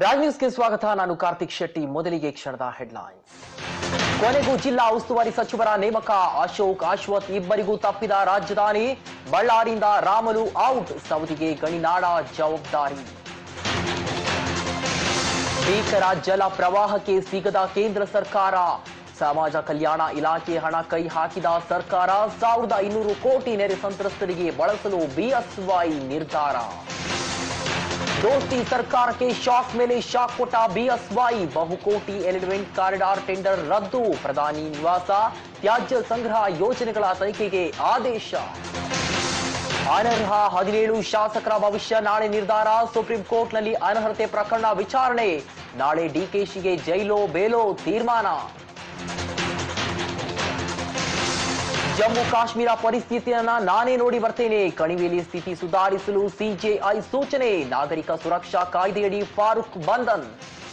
ರಾಜ್ ನ್ಯೂಸ್ಗೆ ಸ್ವಾಗತ ನಾನು ಕಾರ್ತಿಕ್ ಶೆಟ್ಟಿ ಮೊದಲಿಗೆ ಕ್ಷಣದ ಹೆಡ್ಲೈನ್ಸ್ ಕೊನೆಗೂ ಜಿಲ್ಲಾ ಉಸ್ತುವಾರಿ ಸಚಿವರ ನೇಮಕ ಅಶೋಕ್ ಅಶ್ವಥ್ ಇಬ್ಬರಿಗೂ ತಪ್ಪಿದ ರಾಜಧಾನಿ ಬಳ್ಳಾರಿಯಿಂದ ರಾಮಲು ಔಟ್ ಸೌದಿಗೆ ಗಣಿನಾಡ ಜವಾಬ್ದಾರಿ ಭೀಕರ ಜಲ ಪ್ರವಾಹಕ್ಕೆ ಸಿಗದ ಕೇಂದ್ರ ಸರ್ಕಾರ ಸಮಾಜ ಕಲ್ಯಾಣ ಇಲಾಖೆ ಹಣ ಕೈ ಹಾಕಿದ ಸರ್ಕಾರ ಸಾವಿರದ ಐನೂರು ಕೋಟಿ ನೆರೆ ಸಂತ್ರಸ್ತರಿಗೆ ಬಳಸಲು ಬಿಎಸ್ವೈ ನಿರ್ಧಾರ ದೋಸ್ತಿ ಸರ್ಕಾರಕ್ಕೆ ಶಾಕ್ ಮೇಲೆ ಶಾಕ್ ಕೊಟ್ಟ ಬಿಎಸ್ವೈ ಬಹುಕೋಟಿ ಎಲಿಮೆಂಟ್ ಕಾರಿಡಾರ್ ಟೆಂಡರ್ ರದ್ದು ಪ್ರಧಾನಿ ನಿವಾಸ ತ್ಯಾಜ್ಯ ಸಂಗ್ರಹ ಯೋಜನೆಗಳ ತನಿಖೆಗೆ ಆದೇಶ ಅನರ್ಹ ಹದಿನೇಳು ಶಾಸಕರ ಭವಿಷ್ಯ ನಾಳೆ ನಿರ್ಧಾರ ಸುಪ್ರೀಂ ಕೋರ್ಟ್ನಲ್ಲಿ ಅನರ್ಹತೆ ಪ್ರಕರಣ ವಿಚಾರಣೆ ನಾಳೆ ಡಿಕೆಶಿಗೆ ಜೈಲೋ ಬೇಲೋ ತೀರ್ಮಾನ ಜಮ್ಮು ಕಾಶ್ಮೀರ ಪರಿಸ್ಥಿತಿಯನ್ನ ನಾನೇ ನೋಡಿ ಬರ್ತೇನೆ ಕಣಿವೆಯಲ್ಲಿ ಸ್ಥಿತಿ ಸುಧಾರಿಸಲು ಸಿಜೆಐ ಸೂಚನೆ ನಾಗರಿಕ ಸುರಕ್ಷಾ ಕಾಯ್ದೆಯಡಿ ಫಾರೂಕ್ ಬಂಧನ್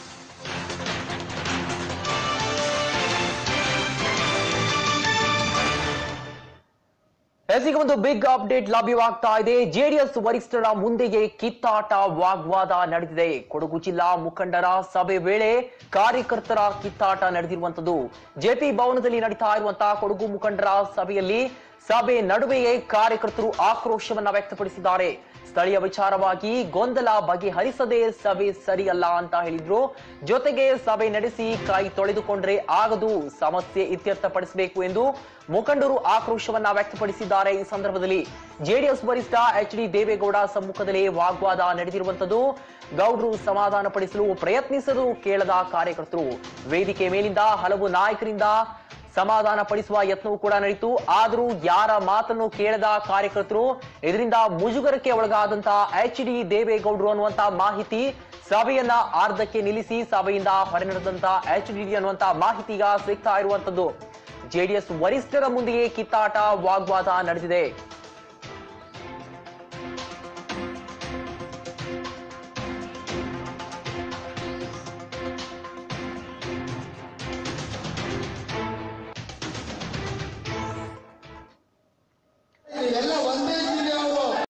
ಎಸ್, ಈಗ ಒಂದು ಬಿಗ್ ಅಪ್ಡೇಟ್ ಲಭ್ಯವಾಗ್ತಾ ಇದೆ ಜೆಡಿಎಸ್ ವರಿಷ್ಠರ ಮುಂದೆಗೆ ಕಿತ್ತಾಟ ವಾಗ್ವಾದ ನಡೆದಿದೆ ಕೊಡಗು ಜಿಲ್ಲಾ ಮುಖಂಡರ ಸಭೆ ವೇಳೆ ಕಾರ್ಯಕರ್ತರ ಕಿತ್ತಾಟ ನಡೆದಿರುವಂತದ್ದು ಜೆಪಿ ಭವನದಲ್ಲಿ ನಡೀತಾ ಇರುವಂತಹ ಕೊಡಗು ಮುಖಂಡರ ಸಭೆಯಲ್ಲಿ ಸಭೆ ನಡುವೆಯೇ ಕಾರ್ಯಕರ್ತರು ಆಕ್ರೋಶವನ್ನ ವ್ಯಕ್ತಪಡಿಸಿದ್ದಾರೆ ಸ್ಥಳೀಯ ವಿಚಾರವಾಗಿ ಗೊಂದಲ ಬಗೆಹರಿಸದೆ ಸಭೆ ಸರಿಯಲ್ಲ ಅಂತ ಹೇಳಿದ್ರು ಜೊತೆಗೆ ಸಭೆ ನಡೆಸಿ ಕೈ ತೊಳೆದುಕೊಂಡ್ರೆ ಆಗದು ಸಮಸ್ಯೆ ಇತ್ಯರ್ಥಪಡಿಸಬೇಕು ಎಂದು ಮುಖಂಡರು ಆಕ್ರೋಶವನ್ನ ವ್ಯಕ್ತಪಡಿಸಿದ್ದಾರೆ ಈ ಸಂದರ್ಭದಲ್ಲಿ ಜೆಡಿಎಸ್ ವರಿಷ್ಠ ಎಚ್ ಡಿ ದೇವೇಗೌಡ ಸಮ್ಮುಖದಲ್ಲಿ ವಾಗ್ವಾದ ನಡೆದಿರುವಂತದ್ದು ಗೌಡ್ರು ಸಮಾಧಾನ ಪಡಿಸಲು ಪ್ರಯತ್ನಿಸಲು ಕೇಳದ ಕಾರ್ಯಕರ್ತರು ವೇದಿಕೆ ಮೇಲಿಂದ ಹಲವು ನಾಯಕರಿಂದ ಸಮಾಧಾನ ಪಡಿಸುವ ಯತ್ನವೂ ಕೂಡ ನಡೆಯಿತು ಆದರೂ ಯಾರ ಮಾತನ್ನು ಕೇಳದ ಕಾರ್ಯಕರ್ತರು ಇದರಿಂದ ಮುಜುಗರಕ್ಕೆ ಒಳಗಾದಂತಹ ಎಚ್ ಡಿ ದೇವೇಗೌಡರು ಅನ್ನುವಂತ ಮಾಹಿತಿ ಸಭೆಯನ್ನ ಅರ್ಧಕ್ಕೆ ನಿಲ್ಲಿಸಿ ಸಭೆಯಿಂದ ಹೊರನಡೆದಂತ ಎಚ್ ಡಿ ಅನ್ನುವಂತ ಮಾಹಿತಿ ಈಗ ಸಿಗ್ತಾ ಇರುವಂತದ್ದು ಜೆಡಿಎಸ್ ವರಿಷ್ಠರ ಮುಂದೆಯೇ ಕಿತ್ತಾಟ ವಾಗ್ವಾದ ನಡೆದಿದೆ